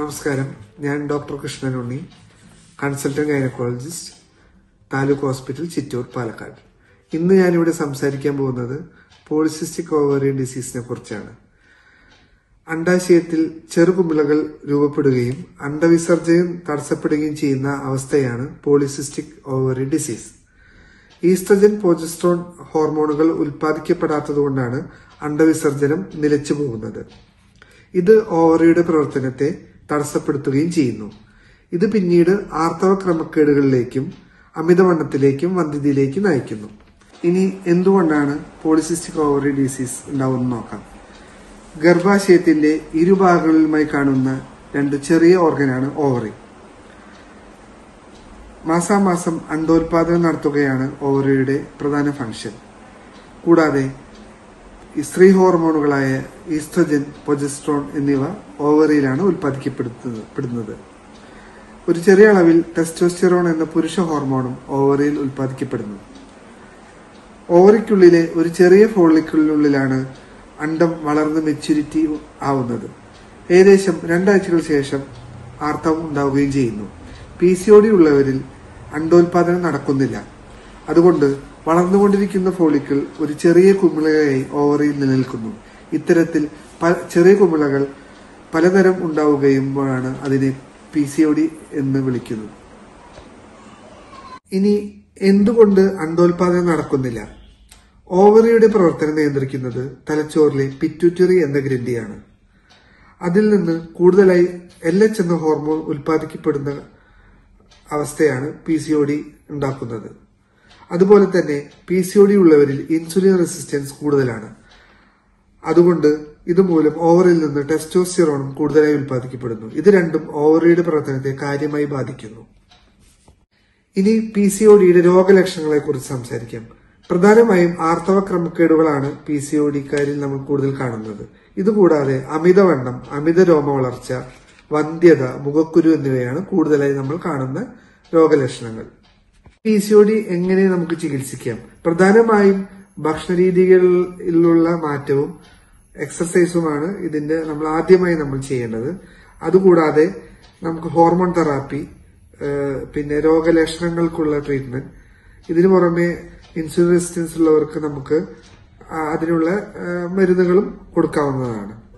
നമസ്കാരം ഞാൻ doctor Krishnan Unni consultant gynaecologist taluk hospital Chittur Palakkad ഇന്ന് ഞാനിവിടെ സംസാരിക്കാൻ പോകുന്നത് പോളിസിസ്റ്റിക് ഓവറിയൻ ഡിസീസിനെ കുറിച്ചാണ് അണ്ടാശയത്തിൽ ചെറുകുമിളകൾ രൂപപ്പെടുകയും അണ്ടവിസർജനം തടസ്സപ്പെടുകയും ചെയ്യുന്ന അവസ്ഥയാണ് polycystic ovary disease oestrogen progesterone ഹോർമോണുകൾ ഉൽപ്പാദിക്കപ്പെടാത്തതുകൊണ്ടാണ് അണ്ടവിസർജനം നിലച്ചു പോകുന്നത് ഇത് ഓവറിയുടെ പ്രവർത്തനത്തെ തടസ്സപ്പെടുത്തുകയും ചെയ്യുന്നു ഇത് പിന്നീട് ആർത്തവ ക്രമക്കേടുകളിലേക്കും അമിതവണ്ണത്തിലേക്കും വന്ധ്യതയിലേക്കും നയിക്കുന്നു ഇനി എന്തുകൊണ്ടാണ് പോളിസിസ്റ്റിക് ഓവറി ഡിസീസ് ഉണ്ടാവുമെന്ന് നോക്കാം ഗർഭാശയത്തിന്റെ ഇരുഭാഗങ്ങളിലുമായി കാണുന്ന രണ്ട് ചെറിയ ഓർഗനാണ് ഓവറി മാസാമാസം അണ്ടോൽപാദനം നടത്തുകയാണ് ഓവറിയുടെ പ്രധാന ഫംഗ്ഷൻ കൂടാതെ ഈ സ്ത്രീ ഹോർമോണുകളായ ഈസ്ട്രജൻ പൊജസ്ട്രോൺ എന്നിവ ഓവറിയിലാണ് ഉൽപ്പാദിക്കപ്പെടുത്തുന്നത് പെടുന്നത് ഒരു ചെറിയ അളവിൽ ടെസ്റ്റോസ്റ്റിറോൺ എന്ന പുരുഷ ഹോർമോണും ഓവറിയിൽ ഉൽപ്പാദിക്കപ്പെടുന്നു ഓവറിക്കുള്ളിലെ ഒരു ചെറിയ ഫോളിക്കുള്ളിലാണ് അണ്ടം വളർന്ന് മെച്യൂരിറ്റി ആവുന്നത് ഏകദേശം രണ്ടാഴ്ചകൾക്ക് ശേഷം ആർത്തവം ഉണ്ടാവുകയും ചെയ്യുന്നു പി സി ഒ ഡി ഉള്ളവരിൽ അണ്ടോൽപാദനം നടക്കുന്നില്ല അതുകൊണ്ട് വളർന്നുകൊണ്ടിരിക്കുന്ന ഫോളിക്കിൾ ഒരു ചെറിയ കുമിളയായി ഓവറിയിൽ നിലനിൽക്കുന്നു ഇത്തരത്തിൽ പ- ചെറിയ കുമിളകൾ പലതരം ഉണ്ടാവുകയുമ്പോഴാണ് അതിനെ പി സി ഒ ഡി എന്ന് വിളിക്കുന്നത് ഇനി എന്തുകൊണ്ട് അണ്ടോൽപാദനം നടക്കുന്നില്ല ഓവറിയുടെ പ്രവർത്തനം നിയന്ത്രിക്കുന്നത് തലച്ചോറിലെ പിറ്റ്യൂറ്ററി എന്ന ഗ്രന്ഥിയാണ് അതിൽ നിന്ന് കൂടുതലായി എൽ എച്ച് എന്ന ഹോർമോൺ ഉൽപ്പാദിക്കപ്പെടുന്ന അവസ്ഥയാണ് പി സി ഒ ഡി ഉണ്ടാക്കുന്നത് അതുപോലെ തന്നെ പി സി ഒ ഡി ഉള്ളവരിൽ ഇൻസുലിൻ റെസിസ്റ്റൻസ് കൂടുതലാണ് അതുകൊണ്ട് ഇതുമൂലം ഓവറിൽ നിന്ന് ടെസ്റ്റോസ്റ്റിറോണും കൂടുതലായി ഉൽപ്പാദിക്കപ്പെടുന്നു ഇത് രണ്ടും ഓവറിയുടെ പ്രവർത്തനത്തെ കാര്യമായി ബാധിക്കുന്നു ഇനി പി സി ഒ ഡിയുടെ രോഗലക്ഷണങ്ങളെ കുറിച്ച് സംസാരിക്കാം പ്രധാനമായും ആർത്തവ ക്രമക്കേടുകളാണ് പി സി ഒ ഡിക്കാരിൽ നമ്മൾ കൂടുതൽ കാണുന്നത് ഇതുകൂടാതെ അമിതവണ്ണം അമിത രോമ വളർച്ച വന്ധ്യത മുഖക്കുരു എന്നിവയാണ് കൂടുതലായി നമ്മൾ കാണുന്ന രോഗലക്ഷണങ്ങൾ പി സി ഒ ഡി എങ്ങനെ നമുക്ക് ചികിത്സിക്കാം പ്രധാനമായും ഭക്ഷണ രീതികളിലുള്ള മാറ്റവും എക്സർസൈസുമാണ് ഇതിന്റെ നമ്മൾ ആദ്യമായി നമ്മൾ ചെയ്യേണ്ടത് അതുകൂടാതെ നമുക്ക് ഹോർമോൺ തെറാപ്പി ഏഹ് പിന്നെ രോഗലക്ഷണങ്ങൾക്കുള്ള ട്രീറ്റ്മെന്റ് ഇതിനു പുറമെ ഇൻസുലിൻ റെസിസ്റ്റൻസ് ഉള്ളവർക്ക് നമുക്ക് ആ അതിനുള്ള ഏഹ് മരുന്നുകളും കൊടുക്കാവുന്നതാണ്